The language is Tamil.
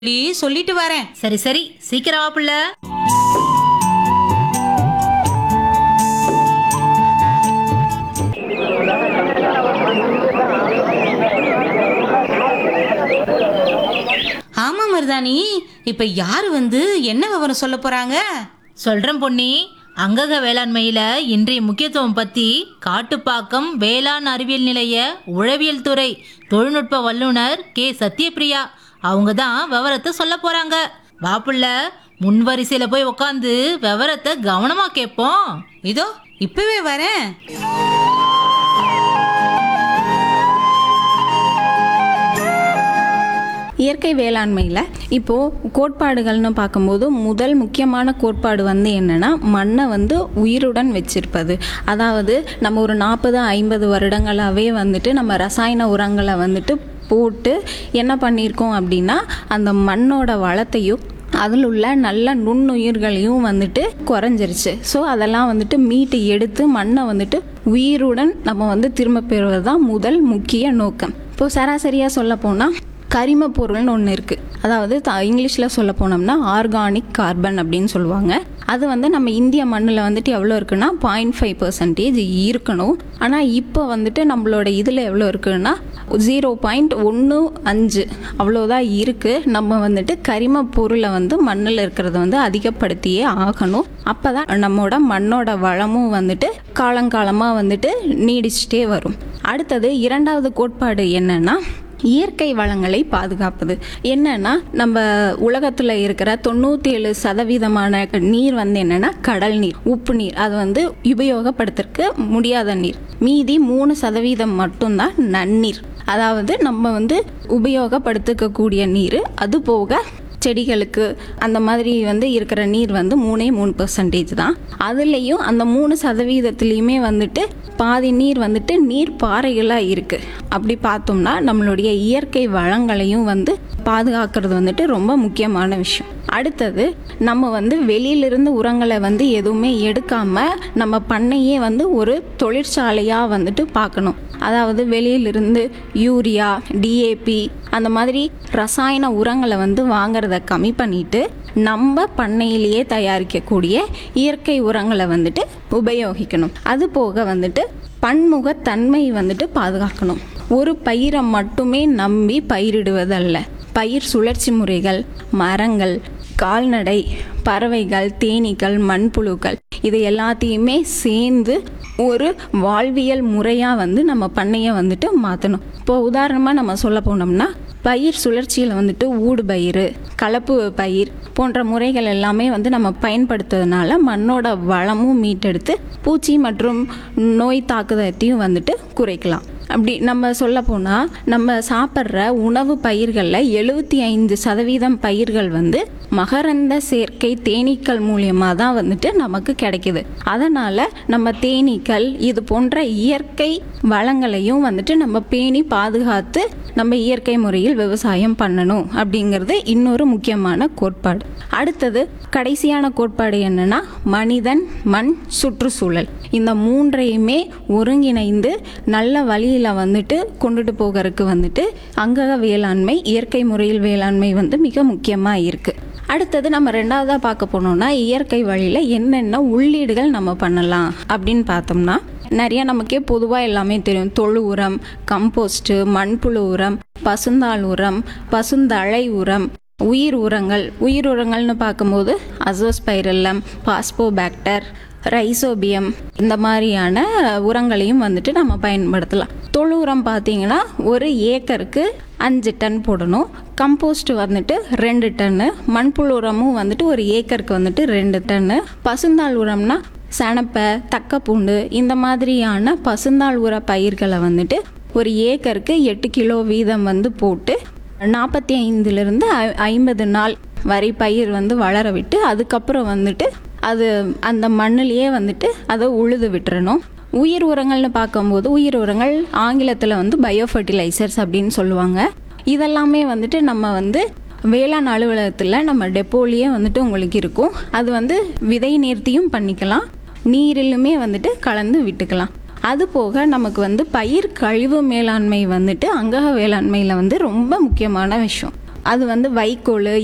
சொல்லி சொல்லிட்டு வரேன் சரி சரி சீக்கிரம் வா புள்ள ஆமா மருதாணி இப்ப யாரு வந்து என்ன விவரம் சொல்ல போறாங்க சொல்றேன் பொன்னி அங்கக வேளாண்மையில இன்றைய முக்கியத்துவம் பத்தி காட்டுப்பாக்கம் வேளாண் அறிவியல் நிலைய உழவியல் துறை தொழில்நுட்ப வல்லுனர் கே சத்யபிரியா அவங்க தான் விவரத்தை சொல்ல போறாங்க வாப்புள்ள முன் வரிசையில போய் உக்காந்து விவரத்தை கவனமா கேட்போம் இதோ இப்பவே வரேன் இயற்கை வேளாண்மையில் இப்போது கோட்பாடுகள்னு பார்க்கும்போது முதல் முக்கியமான கோட்பாடு வந்து என்னென்னா மண்ணை வந்து உயிருடன் வச்சிருப்பது அதாவது நம்ம ஒரு நாற்பது ஐம்பது வருடங்களாகவே வந்துட்டு நம்ம ரசாயன உரங்களை வந்துட்டு போட்டு என்ன பண்ணியிருக்கோம் அப்படின்னா அந்த மண்ணோட வளத்தையும் அதில் உள்ள நல்ல நுண்ணுயிர்களையும் வந்துட்டு குறைஞ்சிருச்சு ஸோ அதெல்லாம் வந்துட்டு மீட்டு எடுத்து மண்ணை வந்துட்டு உயிருடன் நம்ம வந்து திரும்ப பெறுவது தான் முதல் முக்கிய நோக்கம் இப்போது சராசரியாக சொல்ல போனால் கரிம பொருள்னு ஒன்று இருக்குது அதாவது த இங்கிலீஷில் சொல்ல போனோம்னா ஆர்கானிக் கார்பன் அப்படின்னு சொல்லுவாங்க அது வந்து நம்ம இந்திய மண்ணில் வந்துட்டு எவ்வளோ இருக்குன்னா பாயிண்ட் ஃபைவ் பர்சன்டேஜ் இருக்கணும் ஆனால் இப்போ வந்துட்டு நம்மளோட இதில் எவ்வளோ இருக்குன்னா ஜீரோ பாயிண்ட் ஒன்று அஞ்சு அவ்வளோதான் இருக்குது நம்ம வந்துட்டு கரிம பொருளை வந்து மண்ணில் இருக்கிறத வந்து அதிகப்படுத்தியே ஆகணும் அப்போ தான் நம்மளோட மண்ணோட வளமும் வந்துட்டு காலங்காலமாக வந்துட்டு நீடிச்சிட்டே வரும் அடுத்தது இரண்டாவது கோட்பாடு என்னன்னா இயற்கை வளங்களை பாதுகாப்பது என்னன்னா நம்ம உலகத்தில் இருக்கிற தொண்ணூற்றி ஏழு சதவீதமான நீர் வந்து என்னன்னா கடல் நீர் உப்பு நீர் அது வந்து உபயோகப்படுத்துறதுக்கு முடியாத நீர் மீதி மூணு சதவீதம் மட்டும்தான் நன்னீர் அதாவது நம்ம வந்து உபயோகப்படுத்திக்கக்கூடிய நீர் அது போக செடிகளுக்கு அந்த மாதிரி வந்து இருக்கிற நீர் வந்து மூணே மூணு பர்சன்டேஜ் தான் அதுலேயும் அந்த மூணு சதவீதத்துலேயுமே வந்துட்டு பாதி நீர் வந்துட்டு நீர் பாறைகளாக இருக்குது அப்படி பார்த்தோம்னா நம்மளுடைய இயற்கை வளங்களையும் வந்து பாதுகாக்கிறது வந்துட்டு ரொம்ப முக்கியமான விஷயம் அடுத்தது நம்ம வந்து வெளியிலிருந்து உரங்களை வந்து எதுவுமே எடுக்காம நம்ம பண்ணையே வந்து ஒரு தொழிற்சாலையாக வந்துட்டு பார்க்கணும் அதாவது வெளியிலிருந்து யூரியா டிஏபி அந்த மாதிரி ரசாயன உரங்களை வந்து வாங்குறத கம்மி பண்ணிட்டு நம்ம பண்ணையிலேயே தயாரிக்கக்கூடிய இயற்கை உரங்களை வந்துட்டு உபயோகிக்கணும் அது போக வந்துட்டு பன்முகத்தன்மை வந்துட்டு பாதுகாக்கணும் ஒரு பயிரை மட்டுமே நம்பி பயிரிடுவதல்ல பயிர் சுழற்சி முறைகள் மரங்கள் கால்நடை பறவைகள் தேனீக்கள் மண்புழுக்கள் இது எல்லாத்தையுமே சேர்ந்து ஒரு வாழ்வியல் முறையாக வந்து நம்ம பண்ணையை வந்துட்டு மாற்றணும் இப்போ உதாரணமாக நம்ம சொல்ல போனோம்னா பயிர் சுழற்சியில் வந்துட்டு ஊடு பயிர் கலப்பு பயிர் போன்ற முறைகள் எல்லாமே வந்து நம்ம பயன்படுத்துறதுனால மண்ணோட வளமும் மீட்டெடுத்து பூச்சி மற்றும் நோய் தாக்குதத்தையும் வந்துட்டு குறைக்கலாம் அப்படி நம்ம சொல்ல போனால் நம்ம சாப்பிட்ற உணவு பயிர்களில் எழுபத்தி ஐந்து சதவீதம் பயிர்கள் வந்து மகரந்த சேர்க்கை தேனீக்கள் மூலியமாக தான் வந்துட்டு நமக்கு கிடைக்குது அதனால் நம்ம தேனீக்கள் இது போன்ற இயற்கை வளங்களையும் வந்துட்டு நம்ம பேணி பாதுகாத்து நம்ம இயற்கை முறையில் விவசாயம் பண்ணணும் அப்படிங்கிறது இன்னொரு முக்கியமான கோட்பாடு அடுத்தது கடைசியான கோட்பாடு என்னன்னா மனிதன் மண் சுற்றுச்சூழல் இந்த மூன்றையுமே ஒருங்கிணைந்து நல்ல வழியில் வந்துட்டு கொண்டுட்டு போகிறதுக்கு வந்துட்டு அங்கக வேளாண்மை இயற்கை முறையில் வேளாண்மை வந்து மிக முக்கியமாக இருக்குது அடுத்தது நம்ம ரெண்டாவதாக பார்க்க போனோம்னா இயற்கை வழியில் என்னென்ன உள்ளீடுகள் நம்ம பண்ணலாம் அப்படின்னு பார்த்தோம்னா நிறைய நமக்கே பொதுவாக எல்லாமே தெரியும் தொழு உரம் கம்போஸ்ட்டு மண்புழு உரம் பசுந்தாள் உரம் பசுந்தழை உரம் உயிர் உரங்கள் உயிர் உரங்கள்னு பார்க்கும்போது அசோஸ்பைரல்லம் பாஸ்போபாக்டர் ரைசோபியம் இந்த மாதிரியான உரங்களையும் வந்துட்டு நம்ம பயன்படுத்தலாம் தொழு உரம் பார்த்தீங்கன்னா ஒரு ஏக்கருக்கு அஞ்சு டன் போடணும் கம்போஸ்ட் வந்துட்டு ரெண்டு டன்னு மண்புழு உரமும் வந்துட்டு ஒரு ஏக்கருக்கு வந்துட்டு ரெண்டு டன்னு பசுந்தாள் உரம்னா சணப்பை தக்கப்பூண்டு இந்த மாதிரியான பசுந்தாள் உர பயிர்களை வந்துட்டு ஒரு ஏக்கருக்கு எட்டு கிலோ வீதம் வந்து போட்டு நாற்பத்தி ஐந்துலேருந்து ஐம்பது நாள் வரை பயிர் வந்து வளர விட்டு அதுக்கப்புறம் வந்துட்டு அது அந்த மண்ணிலேயே வந்துட்டு அதை உழுது விட்டுறணும் உயிர் உரங்கள்னு பார்க்கும்போது உயிர் உரங்கள் ஆங்கிலத்தில் வந்து பயோ ஃபர்டிலைசர்ஸ் அப்படின்னு சொல்லுவாங்க இதெல்லாமே வந்துட்டு நம்ம வந்து வேளாண் அலுவலகத்தில் நம்ம டெப்போலியே வந்துட்டு உங்களுக்கு இருக்கும் அது வந்து விதை நேர்த்தியும் பண்ணிக்கலாம் நீரிலுமே வந்துட்டு கலந்து விட்டுக்கலாம் அது போக நமக்கு வந்து பயிர் கழிவு மேலாண்மை வந்துட்டு அங்கக வேளாண்மையில் வந்து ரொம்ப முக்கியமான விஷயம் அது வந்து வைக்கோல்